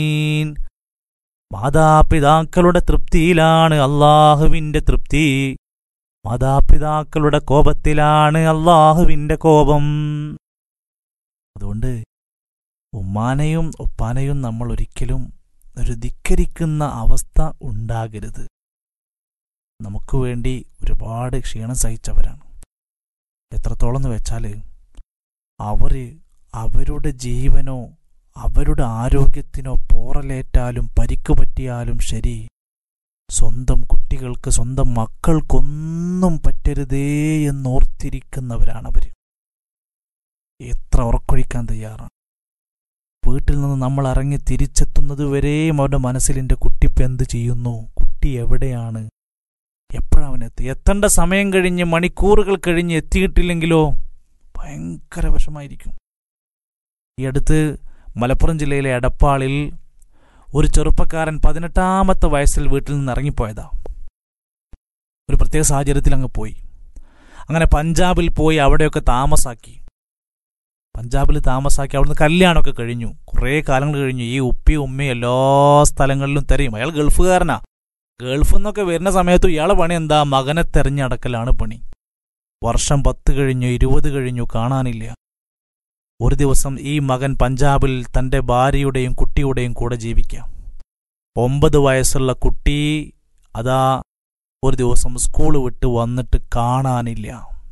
മാതാപിതാക്കളുടെ തൃപ്തിയിലാണ് അള്ളാഹുവിന്റെ തൃപ്തി മാതാപിതാക്കളുടെ കോപത്തിലാണ് അള്ളാഹുവിന്റെ കോപം അതുകൊണ്ട് ഉമ്മാനെയും ഉപ്പാനെയും നമ്മൾ ഒരിക്കലും ഒരു ധിക്കരിക്കുന്ന അവസ്ഥ ഉണ്ടാകരുത് നമുക്ക് വേണ്ടി ഒരുപാട് ക്ഷീണം സഹിച്ചവരാണ് എത്രത്തോളം എന്ന് വെച്ചാൽ അവർ അവരുടെ ജീവനോ അവരുടെ ആരോഗ്യത്തിനോ പോറലേറ്റാലും പരിക്ക് പറ്റിയാലും ശരി സ്വന്തം കുട്ടികൾക്ക് സ്വന്തം മക്കൾക്കൊന്നും പറ്റരുതേ എന്നോർത്തിരിക്കുന്നവരാണവർ എത്ര ഉറക്കൊഴിക്കാൻ തയ്യാറാണ് വീട്ടിൽ നിന്ന് നമ്മൾ ഇറങ്ങി തിരിച്ചെത്തുന്നത് വരെയും അവരുടെ മനസ്സിൽ എൻ്റെ കുട്ടിപ്പ് എന്ത് ചെയ്യുന്നു കുട്ടി എവിടെയാണ് എപ്പോഴവനെത്തി എത്തേണ്ട സമയം കഴിഞ്ഞ് മണിക്കൂറുകൾ കഴിഞ്ഞ് എത്തിയിട്ടില്ലെങ്കിലോ ഭയങ്കര വിഷമായിരിക്കും ഈ അടുത്ത് മലപ്പുറം ജില്ലയിലെ എടപ്പാളിൽ ഒരു ചെറുപ്പക്കാരൻ പതിനെട്ടാമത്തെ വയസ്സിൽ വീട്ടിൽ നിന്ന് ഇറങ്ങിപ്പോയതാ ഒരു പ്രത്യേക സാഹചര്യത്തിൽ അങ്ങ് പോയി അങ്ങനെ പഞ്ചാബിൽ പോയി അവിടെയൊക്കെ താമസാക്കി പഞ്ചാബിൽ താമസാക്കി അവിടുന്ന് കല്യാണമൊക്കെ കഴിഞ്ഞു കുറേ കാലങ്ങൾ കഴിഞ്ഞു ഈ ഉപ്പയും ഉമ്മയും എല്ലാ സ്ഥലങ്ങളിലും തെരയും അയാൾ ഗൾഫുകാരനാ ഗൾഫിൽ നിന്നൊക്കെ വരുന്ന സമയത്ത് ഇയാളെ പണി എന്താ മകനെ തെരഞ്ഞടക്കലാണ് പണി വർഷം പത്ത് കഴിഞ്ഞു ഇരുപത് കഴിഞ്ഞു കാണാനില്ല ഒരു ദിവസം ഈ മകൻ പഞ്ചാബിൽ തന്റെ ഭാര്യയുടെയും കുട്ടിയുടെയും കൂടെ ജീവിക്കാം ഒമ്പത് വയസ്സുള്ള കുട്ടി അതാ ഒരു ദിവസം സ്കൂൾ വിട്ട് വന്നിട്ട് കാണാനില്ല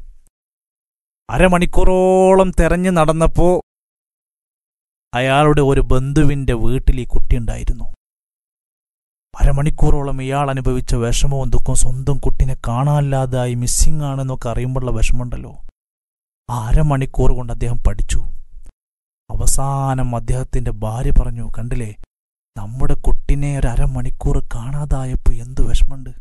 അരമണിക്കൂറോളം തെരഞ്ഞു നടന്നപ്പോ അയാളുടെ ഒരു ബന്ധുവിന്റെ വീട്ടിൽ ഈ കുട്ടി ഉണ്ടായിരുന്നു അരമണിക്കൂറോളം ഇയാൾ അനുഭവിച്ച വിഷമവും ദുഃഖവും സ്വന്തം കുട്ടിനെ കാണാനില്ലാതായി മിസ്സിംഗ് ആണെന്നൊക്കെ അറിയുമ്പോഴുള്ള വിഷമമുണ്ടല്ലോ ആ അരമണിക്കൂർ കൊണ്ട് അദ്ദേഹം പഠിച്ചു അവസാനം അദ്ദേഹത്തിന്റെ ഭാര്യ പറഞ്ഞു കണ്ടില്ലേ നമ്മുടെ കുട്ടിനെ ഒരു അരമണിക്കൂർ കാണാതായപ്പോൾ എന്ത് വിഷമമുണ്ട്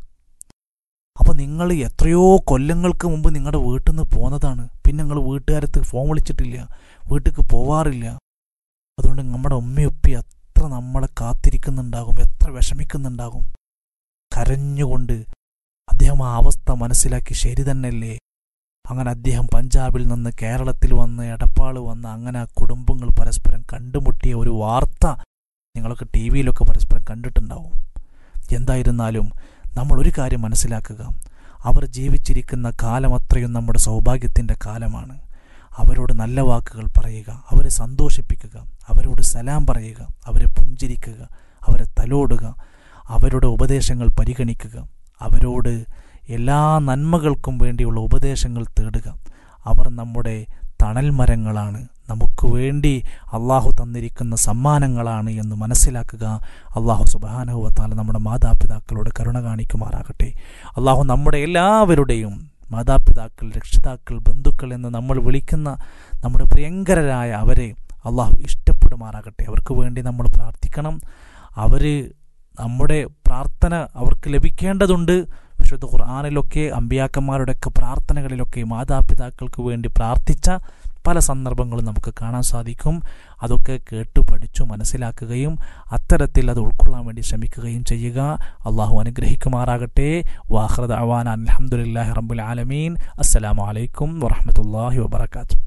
അപ്പൊ നിങ്ങൾ എത്രയോ കൊല്ലങ്ങൾക്ക് മുമ്പ് നിങ്ങളുടെ വീട്ടിൽ നിന്ന് പോന്നതാണ് പിന്നെ നിങ്ങൾ വീട്ടുകാരത്ത് ഫോൺ വിളിച്ചിട്ടില്ല വീട്ടിലേക്ക് പോവാറില്ല അതുകൊണ്ട് നമ്മുടെ ഉമ്മയൊപ്പി എത്ര നമ്മളെ കാത്തിരിക്കുന്നുണ്ടാകും എത്ര വിഷമിക്കുന്നുണ്ടാകും കരഞ്ഞുകൊണ്ട് അദ്ദേഹം ആ അവസ്ഥ മനസ്സിലാക്കി ശരി തന്നെയല്ലേ അങ്ങനെ അദ്ദേഹം പഞ്ചാബിൽ നിന്ന് കേരളത്തിൽ വന്ന് എടപ്പാള് വന്ന് അങ്ങനെ ആ കുടുംബങ്ങൾ പരസ്പരം കണ്ടുമുട്ടിയ ഒരു വാർത്ത നിങ്ങളൊക്കെ ടി വിയിലൊക്കെ പരസ്പരം കണ്ടിട്ടുണ്ടാവും എന്തായിരുന്നാലും നമ്മൾ ഒരു കാര്യം മനസ്സിലാക്കുക അവർ ജീവിച്ചിരിക്കുന്ന കാലം അത്രയും നമ്മുടെ സൗഭാഗ്യത്തിൻ്റെ കാലമാണ് അവരോട് നല്ല വാക്കുകൾ പറയുക അവരെ സന്തോഷിപ്പിക്കുക അവരോട് സലാം പറയുക അവരെ പുഞ്ചിരിക്കുക അവരെ തലോടുക അവരുടെ ഉപദേശങ്ങൾ പരിഗണിക്കുക അവരോട് എല്ലാ നന്മകൾക്കും വേണ്ടിയുള്ള ഉപദേശങ്ങൾ തേടുക അവർ നമ്മുടെ തണൽ മരങ്ങളാണ് നമുക്ക് വേണ്ടി അള്ളാഹു തന്നിരിക്കുന്ന സമ്മാനങ്ങളാണ് എന്ന് മനസ്സിലാക്കുക അള്ളാഹു സുബാനഹുവത്താല നമ്മുടെ മാതാപിതാക്കളോട് കരുണ കാണിക്കുമാറാകട്ടെ അള്ളാഹു നമ്മുടെ എല്ലാവരുടെയും മാതാപിതാക്കൾ രക്ഷിതാക്കൾ ബന്ധുക്കൾ എന്ന് നമ്മൾ വിളിക്കുന്ന നമ്മുടെ പ്രിയങ്കരരായ അവരെ അള്ളാഹു ഇഷ്ടപ്പെടുമാറാകട്ടെ അവർക്ക് വേണ്ടി നമ്മൾ പ്രാർത്ഥിക്കണം അവർ നമ്മുടെ പ്രാർത്ഥന അവർക്ക് ലഭിക്കേണ്ടതുണ്ട് വിശുദ്ധ ഖുർആാനിലൊക്കെ അമ്പിയാക്കന്മാരുടെയൊക്കെ പ്രാർത്ഥനകളിലൊക്കെ മാതാപിതാക്കൾക്ക് വേണ്ടി പ്രാർത്ഥിച്ച പല സന്ദർഭങ്ങളും നമുക്ക് കാണാൻ സാധിക്കും അതൊക്കെ കേട്ടു പഠിച്ചു മനസ്സിലാക്കുകയും അത്തരത്തിൽ അത് ഉൾക്കൊള്ളാൻ വേണ്ടി ശ്രമിക്കുകയും ചെയ്യുക അള്ളാഹു അനുഗ്രഹിക്കുമാറാകട്ടെ വാഹൃദ് അവാൻ അലഹമുല്ലാഹി റബ്ബുൽ ആലമീൻ അസ്സലാമു അലൈക്കും വറഹമത്തല്ലാഹി വബർക്കാത്തു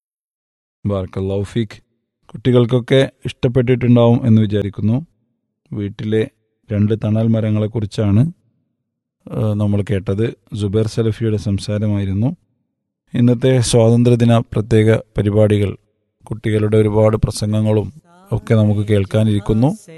ബാർക്കല്ലൗഫിക് കുട്ടികൾക്കൊക്കെ ഇഷ്ടപ്പെട്ടിട്ടുണ്ടാവും എന്ന് വിചാരിക്കുന്നു വീട്ടിലെ രണ്ട് തണൽ മരങ്ങളെക്കുറിച്ചാണ് നമ്മൾ കേട്ടത് ജുബൈർ സലഫിയുടെ സംസാരമായിരുന്നു ഇന്നത്തെ സ്വാതന്ത്ര്യദിന പ്രത്യേക പരിപാടികൾ കുട്ടികളുടെ ഒരുപാട് പ്രസംഗങ്ങളും ഒക്കെ നമുക്ക് കേൾക്കാനിരിക്കുന്നു